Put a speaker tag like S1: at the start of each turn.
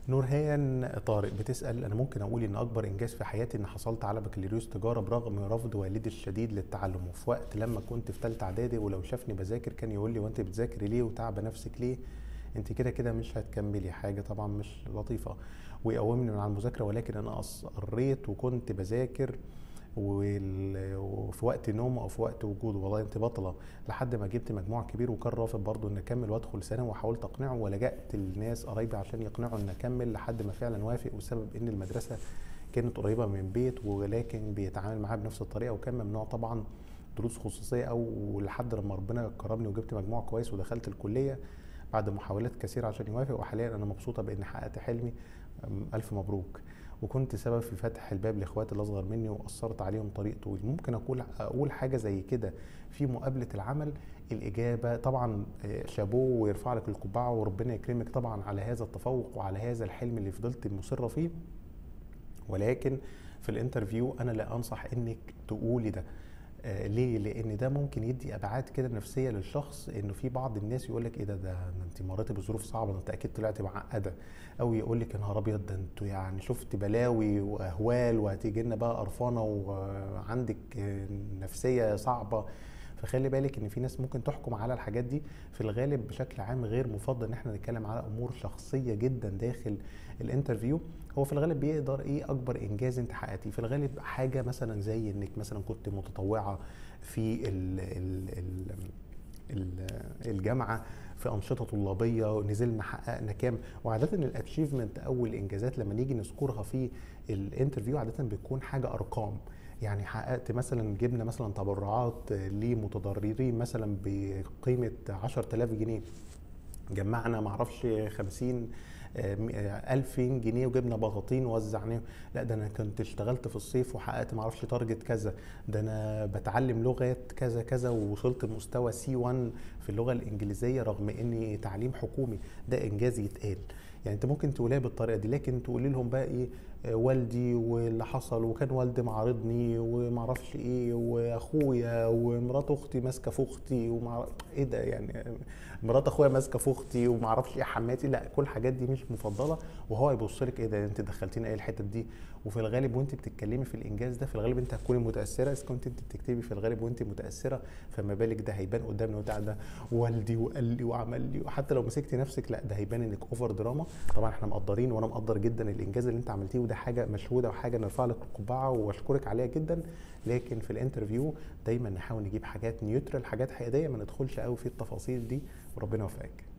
S1: نورهان طارق بتسأل أنا ممكن أقول إن أكبر إنجاز في حياتي إن حصلت على بكالوريوس تجارة برغم رفض والدي الشديد للتعلم وفي وقت لما كنت في ثالثة إعدادي ولو شافني بذاكر كان يقول لي وأنت بتذاكري ليه وتعب نفسك ليه أنت كده كده مش هتكملي حاجة طبعا مش لطيفة ويقومني من على المذاكرة ولكن أنا أصريت وكنت بذاكر وال- وفي وقت نومه او في وقت وجوده والله انت بطله لحد ما جبت مجموع كبير وكان رافض برضه ان اكمل وادخل ثانوي وحاولت اقنعه ولجأت للناس قرايبي عشان يقنعوا ان اكمل لحد ما فعلا وافق وسبب ان المدرسه كانت قريبه من بيت ولكن بيتعامل معاها بنفس الطريقه وكان ممنوع طبعا دروس خصوصيه او لحد لما ربنا كرمني وجبت مجموع كويس ودخلت الكليه بعد محاولات كثيره عشان يوافق وحاليا انا مبسوطه باني حققت حلمي أم، الف مبروك وكنت سبب في فتح الباب لاخواتي اللي اصغر مني واثرت عليهم طريق طويل ممكن اقول اقول حاجه زي كده في مقابله العمل الاجابه طبعا آه، شابوه ويرفع لك القبعه وربنا يكرمك طبعا على هذا التفوق وعلى هذا الحلم اللي فضلت مصره فيه ولكن في الانترفيو انا لا انصح انك تقولي ده آه ليه؟ لان ده ممكن يدي ابعاد كده نفسيه للشخص انه في بعض الناس يقول لك ايه ده ده ده انت مريتي بظروف صعبه ده انت اكيد طلعتي معقده او يقول لك يا نهار ابيض ده انتوا يعني شفت بلاوي واهوال وهتيجي لنا بقى قرفانه وعندك آه، نفسيه صعبه فخلي بالك ان في ناس ممكن تحكم على الحاجات دي في الغالب بشكل عام غير مفضل ان احنا نتكلم على امور شخصيه جدا داخل الانترفيو هو في الغالب بيقدر ايه اكبر انجاز انت حققتيه في الغالب حاجه مثلا زي انك مثلا كنت متطوعه في ال ال ال ال- الجامعه في انشطه طلابيه نزلنا حققنا كام وعاده الاتشيفمنت او الانجازات لما نيجي نذكرها في الانترفيو عاده بتكون حاجه ارقام يعني حققت مثلا جبنا مثلا تبرعات لمتضررين مثلا بقيمه 10000 جنيه جمعنا معرفش 50 ألف جنيه وجبنا بطاطين ووزعناهم لا ده انا كنت اشتغلت في الصيف وحققت معرفش تارجت كذا ده انا بتعلم لغات كذا كذا ووصلت لمستوى سي 1 في اللغه الانجليزيه رغم اني تعليم حكومي ده انجاز يتقال يعني انت ممكن تقولها بالطريقه دي لكن تقولي لهم بقى ايه آه، والدي واللي حصل وكان والدي معارضني ومعرفش ايه واخويا ومرات اختي ماسكه في اختي ومع ايه ده يعني مرات اخويا ماسكه في اختي ومعرفش ايه حماتي لا كل الحاجات دي مش مفضله وهو يبص لك ايه ده انت دخلتينا ايه الحتت دي وفي الغالب وانت بتتكلمي في الانجاز ده في الغالب انت هتكوني متاثره اذا كنت انت بتكتبي في الغالب وانت متاثره فما بالك ده هيبان قدامنا وده ده والدي وقال لي وعمل لي وحتى لو مسكتي نفسك لا ده هيبان انك اوفر دراما طبعا احنا مقدرين وانا مقدر جدا الانجاز اللي انت عملتيه وده حاجه مشهوده وحاجه نرفع لك القبعه واشكرك عليها جدا لكن في الانترفيو دايما نحاول نجيب حاجات نيوترال حاجات حقيقيه ما ندخلش قوي في التفاصيل دي وربنا يوفقك